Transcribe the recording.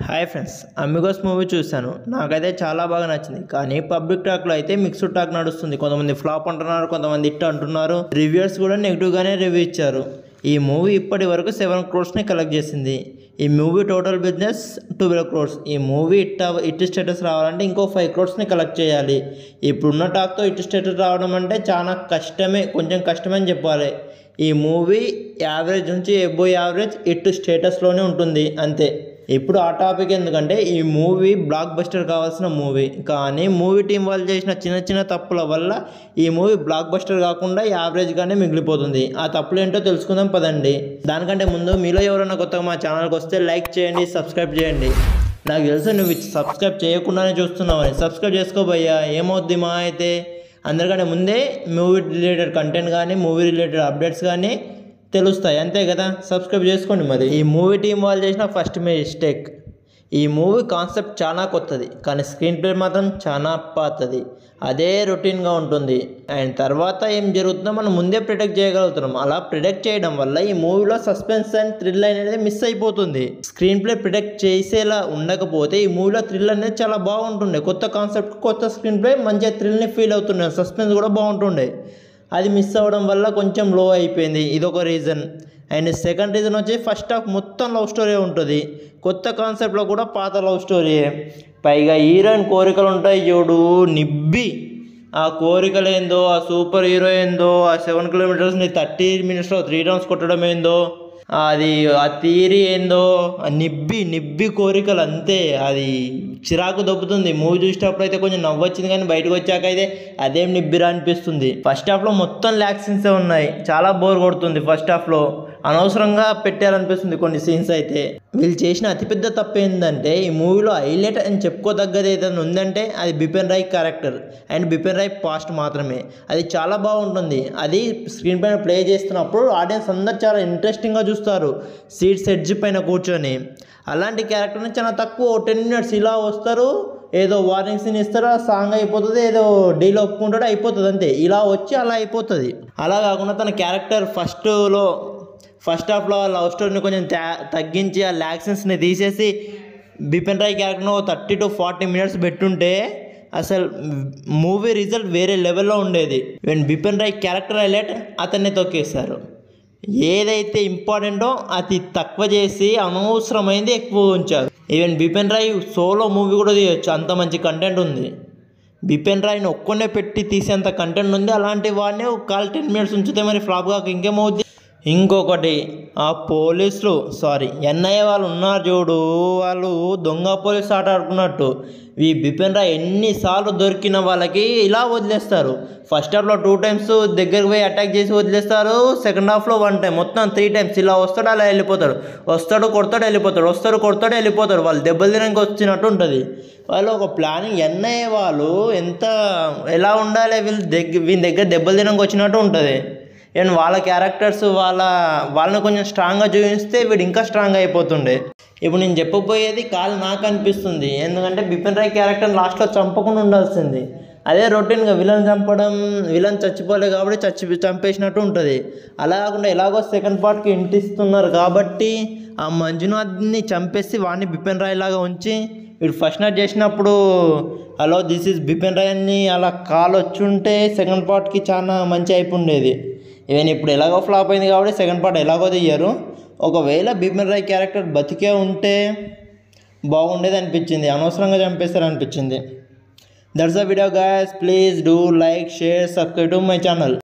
hi friends Amigos movie చూశాను నాకైతే చాలా బాగా నచ్చింది కానీ పబ్లిక్ టాక్లో అయితే మిక్స్డ్ టాక్ నడుస్తుంది కొంతమంది ఫ్లాప్ అంటున్నారు కొంతమంది ఇట్ అంటున్నారు రివ్యూర్స్ కూడా నెగిటివ్గానే రివ్యూ ఇచ్చారు ఈ మూవీ ఇప్పటి వరకు సెవెన్ క్రోర్స్ని కలెక్ట్ చేసింది ఈ movie total business twelve crores ఈ మూవీ ఇట్ అవ- ఇట్ స్టేటస్ రావాలంటే ఇంకో ఫైవ్ క్రోర్స్ని కలెక్ట్ చేయాలి ఇప్పుడున్న టాక్తో ఇట్ స్టేటస్ రావడం అంటే చాలా కష్టమే కొంచెం కష్టమే అని చెప్పాలి ఈ మూవీ యావరేజ్ నుంచి ఎబో యావరేజ్ ఇట్ స్టేటస్లోనే ఉంటుంది అంతే ఇప్పుడు ఆ టాపిక్ ఎందుకంటే ఈ మూవీ బ్లాక్ బస్టర్ కావాల్సిన మూవీ కానీ మూవీ టీం వాళ్ళు చేసిన చిన్న చిన్న తప్పుల వల్ల ఈ మూవీ బ్లాక్ బస్టర్ కాకుండా యావరేజ్గానే మిగిలిపోతుంది ఆ తప్పులు ఏంటో తెలుసుకుందాం పదండి దానికంటే ముందు మీలో ఎవరైనా కొత్తగా మా ఛానల్కి వస్తే లైక్ చేయండి సబ్స్క్రైబ్ చేయండి నాకు తెలుసు నువ్వు సబ్స్క్రైబ్ చేయకుండానే చూస్తున్నావని సబ్స్క్రైబ్ చేసుకోబోయ్యా ఏమవుద్ది మా అయితే అందరికంటే ముందే మూవీ రిలేటెడ్ కంటెంట్ కానీ మూవీ రిలేటెడ్ అప్డేట్స్ కానీ తెలుస్తాయి అంతే కదా సబ్స్క్రైబ్ చేసుకోండి మరి ఈ మూవీ టీం వాళ్ళు చేసిన ఫస్ట్ మిస్టేక్ ఈ మూవీ కాన్సెప్ట్ చాలా కొత్తది కానీ స్క్రీన్ ప్లే మాత్రం చాలా పాతది అదే రొటీన్గా ఉంటుంది అండ్ తర్వాత ఏం జరుగుతుందో మనం ముందే ప్రిడిక్ట్ చేయగలుగుతున్నాం అలా ప్రిడిక్ట్ చేయడం వల్ల ఈ మూవీలో సస్పెన్స్ అండ్ థ్రిల్ అనేది మిస్ అయిపోతుంది స్క్రీన్ ప్లే ప్రిడిక్ట్ చేసేలా ఉండకపోతే ఈ మూవీలో థ్రిల్ అనేది చాలా బాగుంటుండే కొత్త కాన్సెప్ట్ కొత్త స్క్రీన్ ప్లే మంచిగా థ్రిల్ని ఫీల్ అవుతుండే సస్పెన్స్ కూడా బాగుంటుండే అది మిస్ అవ్వడం వల్ల కొంచెం లో అయిపోయింది ఇదొక రీజన్ అండ్ సెకండ్ రీజన్ వచ్చి ఫస్ట్ హాఫ్ మొత్తం లవ్ స్టోరీ ఉంటుంది కొత్త కాన్సెప్ట్లో కూడా పాత లవ్ స్టోరీయే పైగా హీరోయిన్ కోరికలు ఉంటాయి చూడు నిబ్బి ఆ కోరికలు ఏందో ఆ సూపర్ హీరో ఏందో ఆ సెవెన్ కిలోమీటర్స్ని థర్టీ మినిట్స్లో త్రీ రౌండ్స్ కొట్టడం ఏందో అది ఆ తీరి ఏందో ఆ నిబ్బి నిబ్బి కోరికలు అంతే అది చిరాకు దొబ్బుతుంది మూవీ చూసేటప్పుడు అయితే కొంచెం నవ్వొచ్చింది కానీ బయటకు వచ్చాక అయితే అదేం నిబ్బిరా అనిపిస్తుంది ఫస్ట్ హాఫ్లో మొత్తం ల్యాక్సీన్సే ఉన్నాయి చాలా బోర్ కొడుతుంది ఫస్ట్ హాఫ్లో అనవసరంగా పెట్టారనిపిస్తుంది కొన్ని సీన్స్ అయితే వీళ్ళు చేసిన అతిపెద్ద తప్పు ఏంటంటే ఈ మూవీలో హైలైట్ అని చెప్పుకోదగ్గది ఏదైనా ఉందంటే అది Bipin Roy character and Bipin Roy past మాత్రమే అది చాలా బాగుంటుంది అది స్క్రీన్ పైన ప్లే చేస్తున్నప్పుడు ఆడియన్స్ అందరు చాలా ఇంట్రెస్టింగ్గా చూస్తారు సీట్స్ ఎడ్జ్ పైన కూర్చొని అలాంటి క్యారెక్టర్ని చాలా తక్కువ టెన్ మినిట్స్ ఇలా వస్తారు ఏదో వార్నింగ్ సీన్ ఇస్తారు ఆ సాంగ్ అయిపోతుంది ఏదో డీల్ ఒప్పుకుంటాడు అయిపోతుంది అంతే ఇలా వచ్చి అలా అయిపోతుంది అలా కాకుండా తన క్యారెక్టర్ ఫస్ట్లో ఫస్ట్ హాఫ్లో లవ్ స్టోరీని కొంచెం తా- తగ్గించి ఆ ల్యాక్సెన్స్ని తీసేసి బిపిన్ రాయ్ క్యారెక్టర్ను థర్టీ టు ఫార్టీ మినిట్స్ పెట్టుంటే అసలు మూవీ రిజల్ట్ వేరే లెవెల్లో ఉండేది even Bipin Roy character highlight అతన్ని తొక్కేశారు ఏదైతే ఇంపార్టెంటో అది తక్కువ చేసి అనవసరమైంది ఎక్కువ ఉంచారు even Bipin Roy solo movie కూడా తీయొచ్చు అంత మంచి కంటెంట్ ఉంది బిపిన్ రాయ్ని ఒక్కనే పెట్టి తీసేంత కంటెంట్ ఉంది అలాంటి వాడిని ఒక కాల్ టెన్ మినిట్స్ ఉంచితే మరి ఫ్లాప్ కాక ఇంకేమవుద్ది ఇంకొకటి ఆ పోలీసులు సారీ ఎన్ఐఏ వాళ్ళు ఉన్నారు చూడు వాళ్ళు దొంగ పోలీస్ ఆట ఆడుకున్నట్టు ఈ బిపిన్ రాయ్ ఎన్నిసార్లు దొరికిన వాళ్ళకి ఇలా వదిలేస్తారు ఫస్ట్ హాఫ్లో టూ టైమ్స్ దగ్గరికి పోయి అటాక్ చేసి వదిలేస్తారు సెకండ్ హాఫ్లో వన్ టైం మొత్తం త్రీ టైమ్స్ ఇలా వస్తాడు అలా వెళ్ళిపోతాడు వస్తాడు కొడతాడు వెళ్ళిపోతాడు వస్తాడు కొడతాడు వెళ్ళిపోతాడు వాళ్ళు దెబ్బలు తినడానికి వచ్చినట్టు ఉంటుంది వాళ్ళు ఒక ప్లానింగ్ ఎన్ఐఏ వాళ్ళు ఎంత ఎలా ఉండాలి వీళ్ళు దగ్గర వీళ్ళ దగ్గర దెబ్బలు తినడానికి వచ్చినట్టు ఉంటుంది అండ్ వాళ్ళ క్యారెక్టర్స్ వాళ్ళ వాళ్ళని కొంచెం స్ట్రాంగ్గా చూపిస్తే వీడు ఇంకా స్ట్రాంగ్ అయిపోతుండే ఇప్పుడు నేను చెప్పబోయేది కాలు నాకు అనిపిస్తుంది ఎందుకంటే బిపిన్ రాయ్ క్యారెక్టర్ లాస్ట్లో చంపకుండా ఉండాల్సింది అదే రొటీన్గా విలన్ చంపడం విలన్ చచ్చిపోలే కాబట్టి చచ్చి చంపేసినట్టు ఉంటుంది అలా కాకుండా ఎలాగో సెకండ్ పార్ట్కి ఇంటిస్తున్నారు కాబట్టి ఆ మంజునాథ్ని చంపేసి వాడిని బిపిన్ రాయ్ లాగా ఉంచి వీడు ఫస్ట్ నైట్ చేసినప్పుడు hello this is Bipin Roy అని అలా కాల్ వచ్చుంటే సెకండ్ పార్ట్కి చాలా మంచి అయిపోయిండేది ఈవెన్ ఇప్పుడు ఎలాగో ఫ్లాప్ అయింది కాబట్టి సెకండ్ పార్ట్ ఎలాగో తీయరు ఒకవేళ బిపిన్ రాయ్ క్యారెక్టర్ బతికే ఉంటే బాగుండేది అనిపించింది అనవసరంగా చంపేస్తారు అనిపించింది that's the video guys please do like share subscribe to my channel